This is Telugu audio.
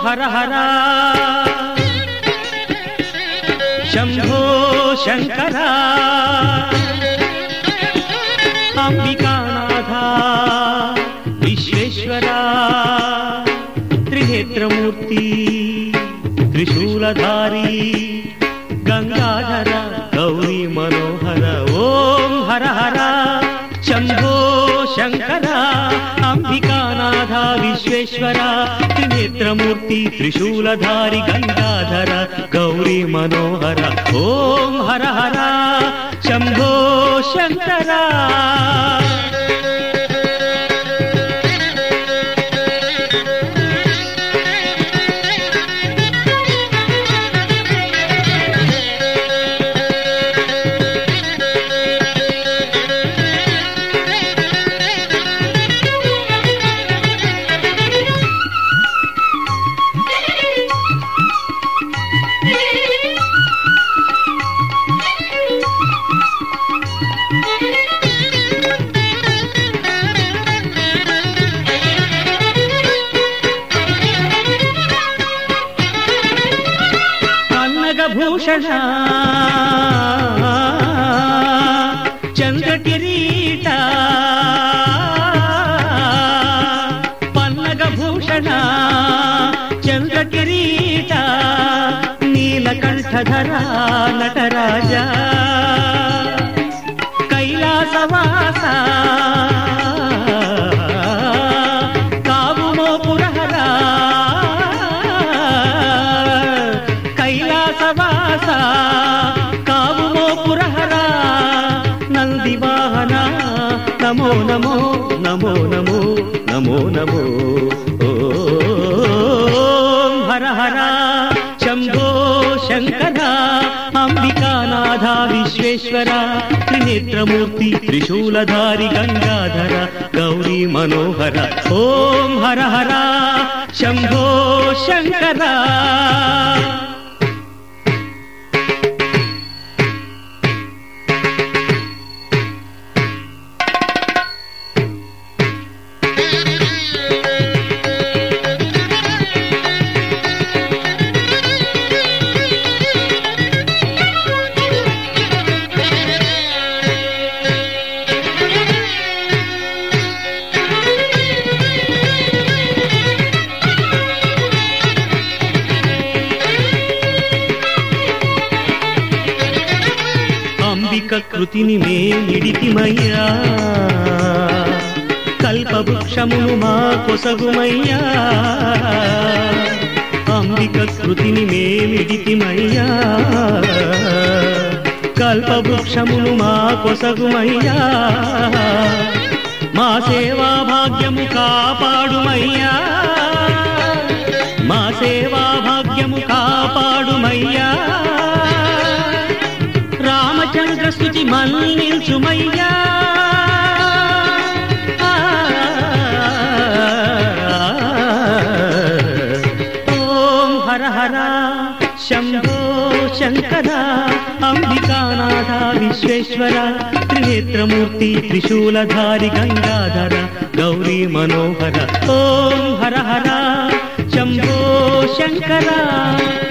హర హర శంభో శంకర అంబికానాథ విశ్వేశ్వర త్రినేత్రమూర్తి త్రిశూలధారి గంగాధర గౌరీ మనోహర ఓం హర హర శంభో శంకర అంబికానాథ విశ్వేశ్వర త్రినేత్రమూర్తి త్రిశూలధారి గంగాధర గౌరీ మనోహర ఓం హర హర శంభో శంకర కన్నగభూషణ చంద్రకిరీట పన్నగభూషణ చంద్రకిరీట నీలకంఠధర నటరాజ కైలాసవాస కావుమో పురహరా కైలాసవాస కావుమో పురహరా నంది వాహన నమో నమో నమో నమో నమో నమో ఓం హర హర శంభో శంకర అంబికానాథ విశ్వేశ్వర త్రినేత్రమూర్తి త్రిశూలధారి గంగాధర గౌరీ మనోహర ఓం హర హర శంభో శంకర అంబిక కృతిని మేమిడితిమయ్యా కల్పవృక్షమును మా కొసగుమయ్యా అంబిక కృతిని మేమిడితిమయ్యా కల్పవృక్షమును మా కొసగుమయ్యా మా సేవా భాగ్యము కాపాడుమయ్యా మా సేవా భాగ్యము కాపాడుమయ్యా రామచంద్ర స్థుతి మన్నించుమయ్యా ఓం హర హర శంభో శంకర అంబికానాథ విశ్వేశ్వర త్రినేత్రమూర్తి త్రిశూలధారి గంగాధర గౌరీ మనోహర ఓం హర హర శంభో శంకర